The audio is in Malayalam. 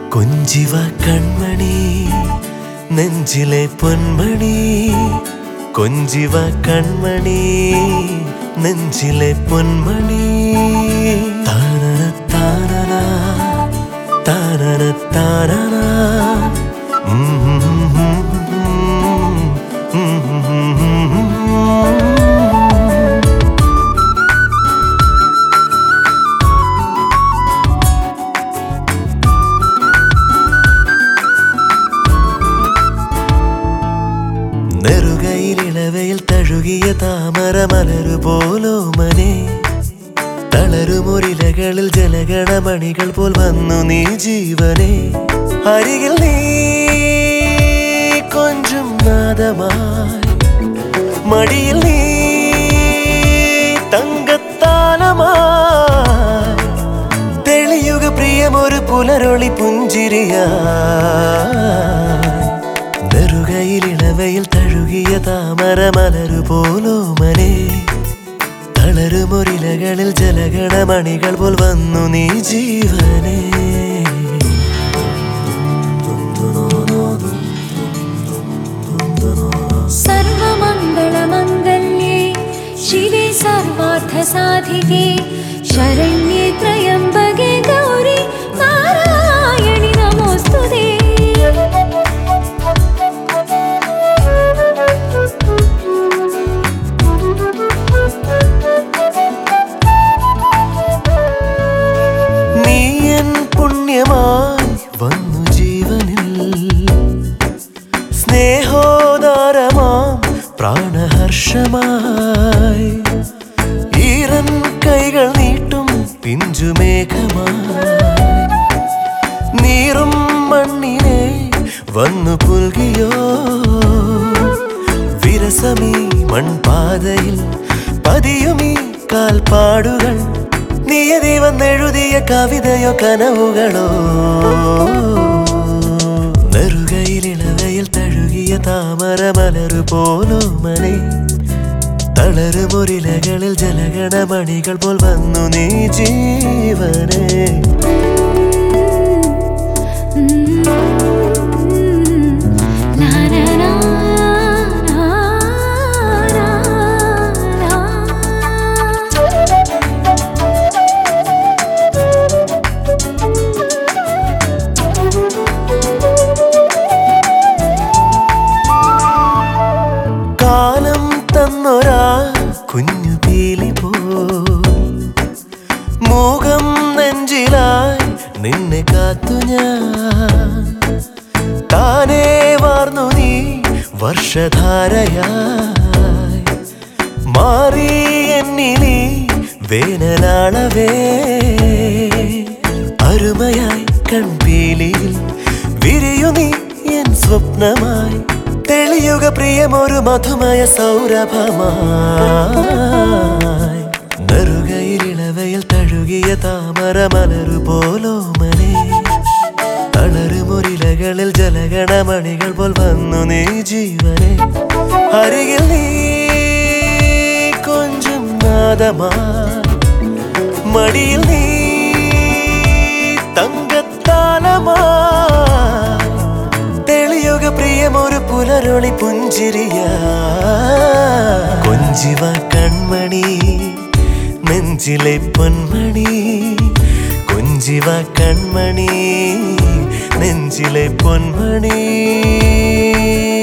കൊഞ്ചിവ കൺമണി നെഞ്ചിലെ പൊന്മണി കൊഞ്ചിവ കൺമണി നെഞ്ചിലെ പൊന്മണി താനന താനന താനന താനന ഉം ഉം ഉം ഉം ഉം ഉം നെറുകയിലിളവയിൽ തഴുകിയ താമര മലരു പോലോ മനെ തളരുമൊരിലകളിൽ ജലഗണമണികൾ പോൽ വന്നു നീ ജീവനെ അരികിൽ നീ കൊഞ്ചും നാദമായി മടിയിൽ നീ തങ്കത്താലമായി തെളിയുക പ്രിയമൊരു പുലരൊളി പുഞ്ചിരിയാ നെറുകയിലിളവയിൽ തഴുകിയ താമര മലരു പോലോ മനെ തളരുമൊരിലകളിൽ ജലഗണമണികൾ പോൽ വന്നു നീ ജീവനെ सर्वमङ्गलमङ्गल्ये शिवे सर्वार्थसाधिके शरण्ये त्र्यम्बके गौरि नारायणि नमोऽस्तु ते നീ എൻ പുണ്യമായി വന്നു ജീവനിൽ സ്നേഹോദാരമാം പ്രാണഹർഷമായി ഈറൻ കൈകൾ നീട്ടും പിഞ്ചുമേഘമായി നീറും മണ്ണിനെ വന്നു പുൽകിയോ വിരസമീ മൺപാതയിൽ പതിയുമീ കാൽപ്പാടുകൾ നിയതി വന്നെഴുതിയ കവിതയോ കനവുകളോ നെറുകയിലിളവയിൽ തഴുകിയ താമര മലരു പോലോ മനെ തളരുമൊരിലകളിൽ ജലഗണമണികൾ പോൽ വന്നു നീ ജീവനെ ला ला ला ला ला കാലം തന്നൊരാ കുഞ്ഞു പീലി പോ മൂകം നെഞ്ചിലായി നിന്നെ കാത്തു ഞാൻ താനേ വാർന്നു നീ വർഷധാരയായി മാറി എന്നിലി വേനലാളവേ അരുമയായി കൺപീലിയിൽ വിരിയു നീ എൻ സ്വപ്നമായി തെളിയുക പ്രിയമൊരു മധുമയ സൗരഭമായി നെറുകയിലിളവയിൽ തഴുകിയ താമര മലരു പോലോ മനെ തളരുമൊരിലകളിൽ ജലഗണമണികൾ പോൽ വന്നു നീ ജീവനെ അരികിൽ നീ കൊഞ്ചും നാദമാ മടിയിൽ നീ തങ്കത്താലമാ തെളിയുക പ്രിയമൊരു പുലരൊളി പുഞ്ചിരിയ കൊഞ്ചിവ കൺമണി നെഞ്ചിലെ പൊന്മണി കൊഞ്ചിവ കൺമണി നെഞ്ചിലെ പൊന്മണി